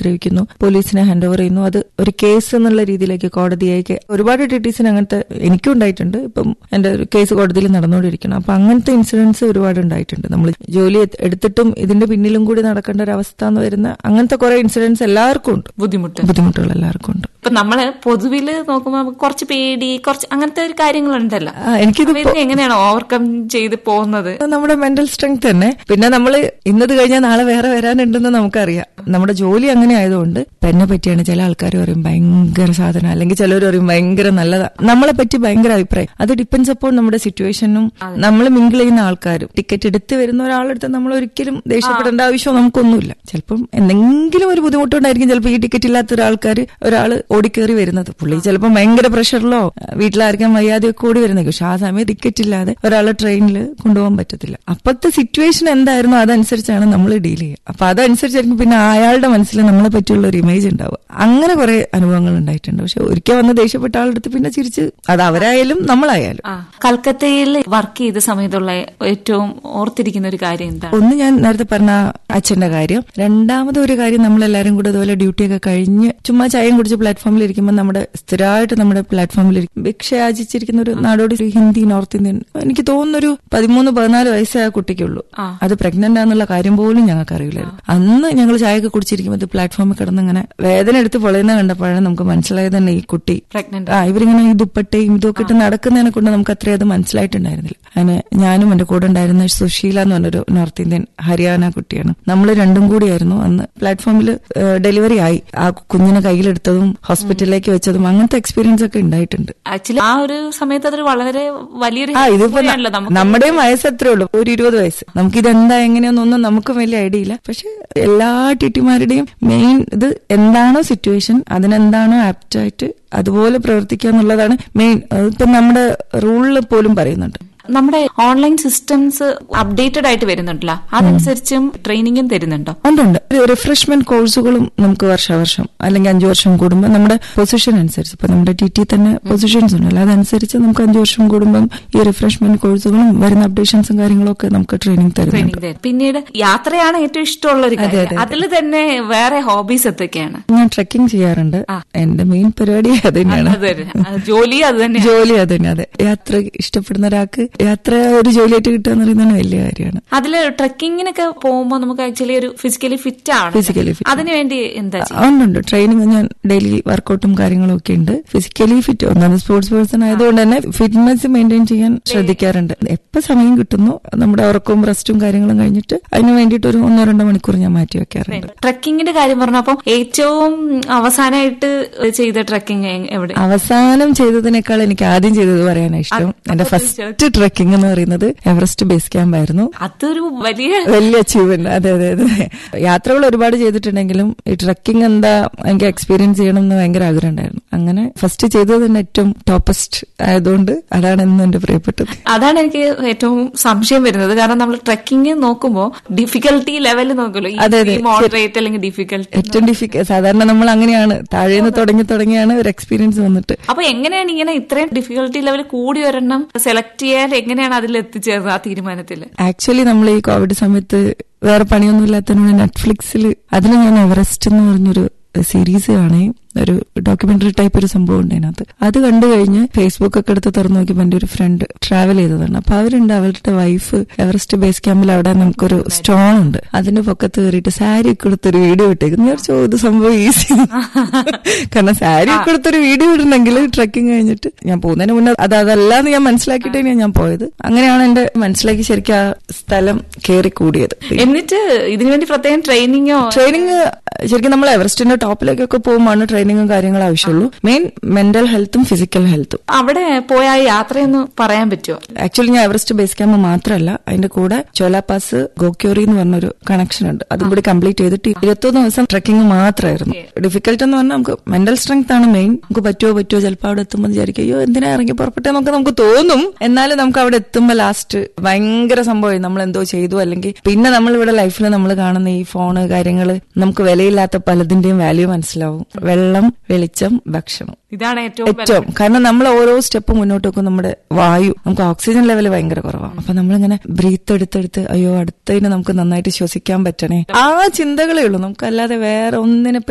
ഉപദ്രവിക്കുന്നു പോലീസിനെ hand over ചെയ്യുന്നു അത് ഒരു കേസ് എന്നുള്ള രീതിയിലേക്ക് കോടതിയേക്ക് ഒരുപാട് ടിറ്റീസിന് അങ്ങനത്തെ എനിക്കും ഉണ്ടായിട്ടുണ്ട് ഇപ്പം എന്റെ ഒരു കേസ് കോടതിയിൽ നടന്നുകൊണ്ടിരിക്കണം അപ്പൊ അങ്ങനത്തെ ഇൻസിഡൻസ് ഒരുപാട് ഉണ്ടായിട്ടുണ്ട് നമ്മൾ ജോലി എ- എടുത്തിട്ടും ഇതിന്റെ പിന്നിലും കൂടി നടക്കേണ്ട ഒരു അവസ്ഥ എന്ന് വരുന്ന അങ്ങനത്തെ കുറെ ഇൻസിഡൻസ് എല്ലാവർക്കും ഉണ്ട് ബുദ്ധിമുട്ട് ബുദ്ധിമുട്ടുകൾ എല്ലാവർക്കും ഉണ്ട് ഇപ്പൊ നമ്മള് പൊതുവില് നോക്കുമ്പോ നമുക്ക് കുറച്ച് പേടി കുറച്ച് അങ്ങനത്തെ ഒരു കാര്യങ്ങളുണ്ടല്ലോ ആ, എനിക്കിത് അപ്പൊ ഇതിനെ എങ്ങനെയാണ് ഓവർകം ചെയ്ത് പോകുന്നത് അത് നമ്മുടെ മെന്റൽ സ്ട്രെങ്ത് തന്നെ പിന്നെ നമ്മൾ ഇന്നത് കഴിഞ്ഞാൽ നാളെ വേറെ വരാനുണ്ടെന്ന് നമുക്കറിയാം നമ്മുടെ ജോലി അങ്ങനെ ആയതുകൊണ്ട് ഇപ്പൊ എന്നെ പറ്റിയാണ് ചില ആൾക്കാർ പറയും ഭയങ്കര സാധനം അല്ലെങ്കിൽ ചിലർ പറയും ഭയങ്കര നല്ലതാ നമ്മളെ പറ്റി ഭയങ്കര അഭിപ്രായം അത് ഡിപ്പെൻസ് അപ്പോൾ നമ്മുടെ സിറ്റുവേഷനും നമ്മൾ മിങ്കിൾ ചെയ്യുന്ന ആൾക്കാരും ടിക്കറ്റ് എടുത്ത് വരുന്ന ഒരാളെടുത്ത് നമ്മൾ ഒരിക്കലും ദേഷ്യപ്പെടേണ്ട ആവശ്യം നമുക്കൊന്നുമില്ല ചിലപ്പം എന്തെങ്കിലും ഒരു ബുദ്ധിമുട്ടുണ്ടായിരിക്കും ചിലപ്പോൾ ഈ ടിക്കറ്റ് ഇല്ലാത്ത ഒരാൾക്കാർ ഒരാൾ ഓടിക്കേറി വരുന്നത് പുള്ളി ചിലപ്പോൾ ഭയങ്കര പ്രഷറിലോ വീട്ടിലാർക്കും വയ്യാതെയൊക്കെ ഓടി വരുന്നത് പക്ഷെ ആ സമയത്ത് ടിക്കറ്റ് ഇല്ലാതെ ഒരാളെ ട്രെയിനിൽ കൊണ്ടുപോകാൻ പറ്റത്തില്ല അപ്പത്തെ സിറ്റുവേഷൻ എന്തായിരുന്നു അതനുസരിച്ചാണ് നമ്മൾ ഡീൽ ചെയ്യുക അപ്പൊ അതനുസരിച്ചായിരിക്കും പിന്നെ അയാളുടെ മനസ്സിൽ നമ്മളെ പറ്റിയുള്ള ഒരു ഇമേജ് ഉണ്ടാവുക അങ്ങനെ കുറെ അനുഭവങ്ങൾ ഉണ്ടായിട്ടുണ്ട് പക്ഷെ ഒരിക്കൽ വന്ന് ദേഷ്യപ്പെട്ട ആളെടുത്ത് പിന്നെ ചിരിച്ച് അത് അവരായാലും നമ്മളായാലും ആ കൽക്കത്തയിൽ വർക്ക് ചെയ്ത സമയത്തുള്ള ഏറ്റവും ഓർത്തിരിക്കുന്ന ഒരു കാര്യം എന്താണ് ഒന്ന് ഞാൻ നേരത്തെ പറഞ്ഞ ആ അച്ഛന്റെ കാര്യം രണ്ടാമത് ഒരു കാര്യം നമ്മളെല്ലാരും കൂടെ ഇതുപോലെ ഡ്യൂട്ടിയൊക്കെ കഴിഞ്ഞ് ചുമ്മാ ചായയും കുടിച്ച് പ്ലാറ്റ്ഫോമിൽ ഇരിക്കുമ്പോൾ നമ്മുടെ സ്ഥിരമായിട്ട് നമ്മുടെ പ്ലാറ്റ്ഫോമിൽ ഭിക്ഷ യാചിച്ചിരിക്കുന്ന ഒരു നാടോടി ഒരു ഹിന്ദി നോർത്ത് ഇന്ത്യൻ എനിക്ക് തോന്നുന്നു ഒരു പതിമൂന്ന് പതിനാല് വയസ്സേ ആ കുട്ടിക്കുള്ളൂ ആ. അത് പ്രഗ്നന്റ് ആണെന്നുള്ള കാര്യം പോലും ഞങ്ങൾക്ക് അറിയില്ലായിരുന്നു അന്ന് ഞങ്ങൾ ചായയൊക്കെ കുടിച്ചിരിക്കുമ്പോൾ പ്ലാറ്റ്ഫോമിൽ കിടന്ന് ഇങ്ങനെ വേദന എടുത്ത് പൊളയുന്ന കണ്ടപ്പോഴാണ് നമുക്ക് മനസ്സിലായത് തന്നെ ഈ കുട്ടി പ്രഗ്നന്റ് ആ ഇവരിങ്ങനെ ഈ ദുപ്പട്ടയും ഇതൊക്കെ ഇട്ട് നടക്കുന്നതിനെ കൊണ്ട് നമുക്ക് അത്രയും അത് മനസ്സിലായിട്ടുണ്ടായിരുന്നില്ല അങ്ങനെ ഞാനും എന്റെ കൂടെ ഉണ്ടായിരുന്ന സുശീല എന്ന് പറഞ്ഞൊരു നോർത്ത് ഇന്ത്യൻ ഹരിയാന കുട്ടിയാണ് നമ്മൾ രണ്ടും കൂടിയായിരുന്നു അന്ന് പ്ലാറ്റ്ഫോമിൽ ഡെലിവറി ആയി ആ കുഞ്ഞിനെ കയ്യിലെടുത്തതും ഹോസ്പിറ്റലിലേക്ക് വെച്ചതും അങ്ങനത്തെ എക്സ്പീരിയൻസ് ഒക്കെ ഉണ്ടായിട്ടുണ്ട് ആക്ച്വലി ആ ഒരു സമയത്ത് അതൊരു വളരെ വലിയൊരു ആ ഇതിപ്പോ ന- ആണല്ലോ നമുക്ക് നമ്മുടെയും വയസ്സ് എത്രേ ഉള്ളൂ ഒരു ഇരുപത് വയസ്സ് നമുക്ക് ഇതെന്താ എങ്ങനെയാന്നൊന്നും നമുക്കും വലിയ ഐഡിയ ഇല്ല പക്ഷെ എല്ലാ ടിറ്റിമാരുടെയും മെയിൻ ഇത് എന്താണോ സിറ്റുവേഷൻ അതിനെന്താണോ ആപ്റ്റായിട്ട് അതുപോലെ പ്രവർത്തിക്കുക എന്നുള്ളതാണ് മെയിൻ ഇപ്പൊ നമ്മുടെ റൂളിൽ പോലും പറയുന്നുണ്ട് നമ്മുടെ ഓൺലൈൻ സിസ്റ്റംസ് അപ്ഡേറ്റഡ് ആയിട്ട് വരുന്നുണ്ടല്ലോ അതനുസരിച്ചും ട്രെയിനിങ്ങും തരുന്നുണ്ടോ ഉണ്ട് ഉണ്ട് റിഫ്രഷ്മെന്റ് കോഴ്സുകളും നമുക്ക് വർഷാവർഷം അല്ലെങ്കിൽ അഞ്ചു വർഷം കൂടുമ്പോൾ നമ്മുടെ പൊസിഷൻ അനുസരിച്ച് ഇപ്പൊ നമ്മുടെ ടി ടി തന്നെ പൊസിഷൻസ് ഉണ്ടല്ലോ അതനുസരിച്ച് നമുക്ക് അഞ്ചു വർഷം കൂടുമ്പം ഈ റിഫ്രഷ്മെന്റ് കോഴ്സുകളും വരുന്ന അപ്ഡേഷൻസും കാര്യങ്ങളും ഒക്കെ നമുക്ക് ട്രെയിനിങ് തരുന്നുണ്ട് ട്രെയിനിങ് തരും പിന്നീട് യാത്രയാണ് ഏറ്റവും ഇഷ്ടമുള്ള ഒരു കാര്യം അതിൽ തന്നെ വേറെ ഹോബീസ് എന്തൊക്കെയാണ് ഞാൻ ട്രെക്കിംഗ് ചെയ്യാറുണ്ട് എന്റെ മെയിൻ പരിപാടി അത് തന്നെയാണ് അത് തന്നെ. അത് ജോലി അത് തന്നെ ജോലി അത് തന്നെ അതെ യാത്ര ഇഷ്ടപ്പെടുന്ന ഒരാൾക്ക് യാത്ര ഒരു ജോലിയായിട്ട് കിട്ടുക എന്ന് പറയുന്നത് വലിയ കാര്യമാണ് അതില് ട്രക്കിങ്ങിനൊക്കെ പോകുമ്പോൾ നമുക്ക് ആക്ച്വലി ഒരു ഫിസിക്കലി ഫിറ്റ് ആണ് ഫിസിക്കലി ഫിറ്റ് അതിനുവേണ്ടി എന്താ ചെയ്യുക? ഉണ്ട് ട്രെയിനിങ് ഞാൻ ഡെയിലി വർക്കൗട്ടും കാര്യങ്ങളും ഒക്കെ ഉണ്ട് ഫിസിക്കലി ഫിറ്റ് ഒന്നാമത് സ്പോർട്സ് പേഴ്സൺ ആയതുകൊണ്ട് തന്നെ ഫിറ്റ്നസ് മെയിൻറ്റെയിൻ ചെയ്യാൻ ശ്രദ്ധിക്കാറുണ്ട് എപ്പോ സമയം കിട്ടുന്നു നമ്മുടെ ഉറക്കവും റെസ്റ്റും കാര്യങ്ങളും കഴിഞ്ഞിട്ട് അതിന് വേണ്ടിയിട്ട് ഒരു ഒന്നോ രണ്ടോ മണിക്കൂർ ഞാൻ മാറ്റി വെക്കാറുണ്ട് ട്രക്കിങ്ങിന്റെ കാര്യം പറഞ്ഞപ്പോ ഏറ്റവും അവസാനമായിട്ട് ചെയ്ത ട്രക്കിംഗ് എവിടെ അവസാനം ചെയ്തതിനേക്കാൾ എനിക്ക് ആദ്യം ചെയ്തത് പറയാനാണ് ഇഷ്ടം എന്റെ ഫസ്റ്റ് ട്രെക്കിംഗ് എന്ന് പറയുന്നത് എവറസ്റ്റ് ബേസ് ക്യാമ്പ് ആയിരുന്നു അതൊരു വലിയ വലിയ അച്ചീവ്മെന്റ് അതെ അതെ അതെ യാത്രകൾ ഒരുപാട് ചെയ്തിട്ടുണ്ടെങ്കിലും ഈ ട്രക്കിംഗ് എന്താ എനിക്ക് എക്സ്പീരിയൻസ് ചെയ്യണം എന്ന് ഭയങ്കര ആഗ്രഹം ഉണ്ടായിരുന്നു അങ്ങനെ ഫസ്റ്റ് ചെയ്തത് തന്നെ ഏറ്റവും ടോപ്പസ്റ്റ് ആയതുകൊണ്ട് അതാണ് ഇന്ന് എന്റെ പ്രിയപ്പെട്ടത് അതാണ് എനിക്ക് ഏറ്റവും സംശയം വരുന്നത് കാരണം നമ്മൾ ട്രക്കിംഗ് നോക്കുമ്പോൾ ഡിഫിക്കൽട്ടി ലെവൽ നോക്കുമല്ലോ അതെ, അതെ. മോഡറേറ്റ് അല്ലെങ്കിൽ ഡിഫിക്കൽട്ടി ഏറ്റവും ഡിഫിക്ക സാധാരണ നമ്മൾ അങ്ങനെയാണ് താഴേന്ന് തുടങ്ങി തുടങ്ങിയാണ് ഒരു എക്സ്പീരിയൻസ് വന്നിട്ട് അപ്പൊ എങ്ങനെയാണ് ഇങ്ങനെ ഇത്രയും ഡിഫിക്കൽട്ടി ലെവൽ കൂടി ഒരെണ്ണം സെലക്ട് ചെയ്യാൻ എങ്ങനെയാണ് അതിൽ എത്തിച്ചേർന്നത് ആ തീരുമാനത്തിൽ ആക്ച്വലി നമ്മൾ ഈ കോവിഡ് സമയത്ത് വേറെ പണിയൊന്നും ഇല്ലാത്തതിനോട് നെറ്റ്ഫ്ലിക്സിൽ അതിന് ഞാൻ എവറസ്റ്റ് എന്ന് പറഞ്ഞൊരു സീരീസ് കാണുകയും ഒരു ഡോക്യുമെന്ററി ടൈപ്പ് ഒരു സംഭവം ഉണ്ട് അതിനകത്ത് അത് കണ്ടു കഴിഞ്ഞ് ഫേസ്ബുക്ക് ഒക്കെ എടുത്ത് തുറന്നു നോക്കിയപ്പോൾ എന്റെ ഒരു ഫ്രണ്ട് ട്രാവൽ ചെയ്തതാണ് അപ്പൊ അവരുണ്ട് അവരുടെ വൈഫ് എവറസ്റ്റ് ബേസ് ക്യാമ്പിൽ അവിടെ നമുക്കൊരു സ്റ്റോൺ ഉണ്ട് അതിന്റെ പൊക്കത്ത് കയറിയിട്ട് സാരി ഒക്കെ എടുത്തൊരു വീഡിയോ ഇട്ടേക്കുന്നു ഞാൻ ചോദിച്ചു ഇത് സംഭവം ഈസി കാരണം സാരി ഒക്കെ എടുത്തൊരു വീഡിയോ ഇടണമെങ്കിൽ ട്രക്കിംഗ് കഴിഞ്ഞിട്ട് ഞാൻ പോകുന്നതിന് മുന്നേ അത് അതല്ലാന്ന് ഞാൻ മനസ്സിലാക്കിയിട്ട് തന്നെയാണ് ഞാൻ പോയത് അങ്ങനെയാണ് എന്റെ മനസ്സിലാക്കി ശരിക്കും ആ സ്ഥലം കയറി കൂടിയത് എന്നിട്ട് ഇതിനു വേണ്ടി പ്രത്യേകം ട്രെയിനിങ്ങോ ട്രെയിനിങ് ശരിക്കും നമ്മൾ എവറസ്റ്റിന്റെ ടോപ്പിലേക്കൊക്കെ പോകുമ്പോൾ ട്രെയിനിങ്ങും കാര്യങ്ങളും ആവശ്യമുള്ളൂ മെയിൻ മെന്റൽ ഹെൽത്തും ഫിസിക്കൽ ഹെൽത്തും അവിടെ പോയ ആ യാത്രയൊന്ന് പറയാൻ പറ്റുമോ ആക്ച്വലി ഞാൻ എവറസ്റ്റ് ബേസ് ക്യാമ്പ് മാത്രമല്ല അതിന്റെ കൂടെ ചോലാപാസ് ഗോക്യോറി എന്ന് പറഞ്ഞൊരു കണക്ഷൻ ഉണ്ട് അതും കൂടി കംപ്ലീറ്റ് ചെയ്തിട്ട് ഇരുപത്തൊന്ന് ദിവസം ട്രക്കിംഗ് മാത്രമായിരുന്നു ഡിഫിക്കൽട്ട് എന്ന് പറഞ്ഞാൽ നമുക്ക് മെന്റൽ സ്ട്രെങ്ത് ആണ് മെയിൻ നമുക്ക് പറ്റുമോ പറ്റുമോ ചിലപ്പോൾ അവിടെ എത്തുമ്പോൾ വിചാരിക്കും അയ്യോ എന്തിനാ ഇറങ്ങി പുറപ്പെട്ടെ നമുക്ക് നമുക്ക് തോന്നും എന്നാലും നമുക്ക് അവിടെ എത്തുമ്പോൾ ലാസ്റ്റ് ഭയങ്കര സംഭവമായി നമ്മൾ എന്തോ ചെയ്തു അല്ലെങ്കിൽ പിന്നെ നമ്മൾ ഇവിടെ ലൈഫിൽ നമ്മൾ കാണുന്ന ഈ ഫോണ് കാര്യങ്ങൾ നമുക്ക് വിലയില്ലാത്ത പലതിന്റെയും വാല്യൂ മനസ്സിലാവും വെള്ളം വെളിച്ചം ഭക്ഷണം ഇതാണ് ഏറ്റവും ഏറ്റവും കാരണം നമ്മൾ ഓരോ സ്റ്റെപ്പ് മുന്നോട്ട് വെക്കും നമ്മുടെ വായു നമുക്ക് ഓക്സിജൻ ലെവൽ ഭയങ്കര കുറവാണ് അപ്പൊ നമ്മളിങ്ങനെ ബ്രീത്ത് എടുത്തെടുത്ത് അയ്യോ അടുത്തതിന് നമുക്ക് നന്നായിട്ട് ശ്വസിക്കാൻ പറ്റണേ ആ ചിന്തകളേ ഉള്ളൂ നമുക്ക് അല്ലാതെ വേറെ ഒന്നിനെ